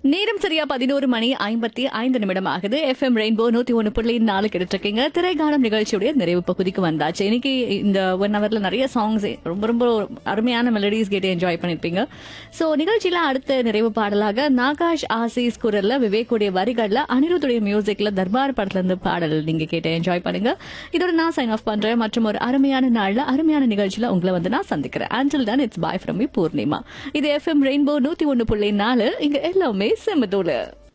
நேரம் சரியா பதினோரு மணி ஐம்பத்தி ஐந்து நிமிடம் ஆகுது எஃப்எம் ரெயின்போ நூத்தி ஒன்னு புள்ளி நாலு கிடைச்சிருக்கீங்க திரைக்காலம் நிகழ்ச்சியுடைய நிறைவு பகுதிக்கு வந்தாச்சு இன்னைக்கு இந்த ஒன் ஹவர்ல நிறைய சாங்ஸ் ரொம்ப ரொம்ப அருமையான மெலடிஸ் கேட்டு என்ஜாய் பண்ணிருப்பீங்க சோ நிகழ்ச்சியில அடுத்த நிறைவு பாடலாக நாகாஷ் ஆசிஸ் குரல்ல விவேக்குடைய வரிகள்ல அனிருத்துடைய மியூசிக்ல தர்பார் படத்துல இருந்து பாடல் நீங்க கேட்டு என்ஜாய் பண்ணுங்க இதோட நான் சைன் ஆஃப் பண்றேன் மற்றும் ஒரு அருமையான நாள்ல அருமையான நிகழ்ச்சியில உங்களை வந்து நான் சந்திக்கிறேன் ஆண்டில் தான் it's bye from me Poornima இது எஃப்எம் ரெயின்போ நூத்தி ஒன்னு புள்ளி நாலு இங்க எல்லாமே செம்மதூளு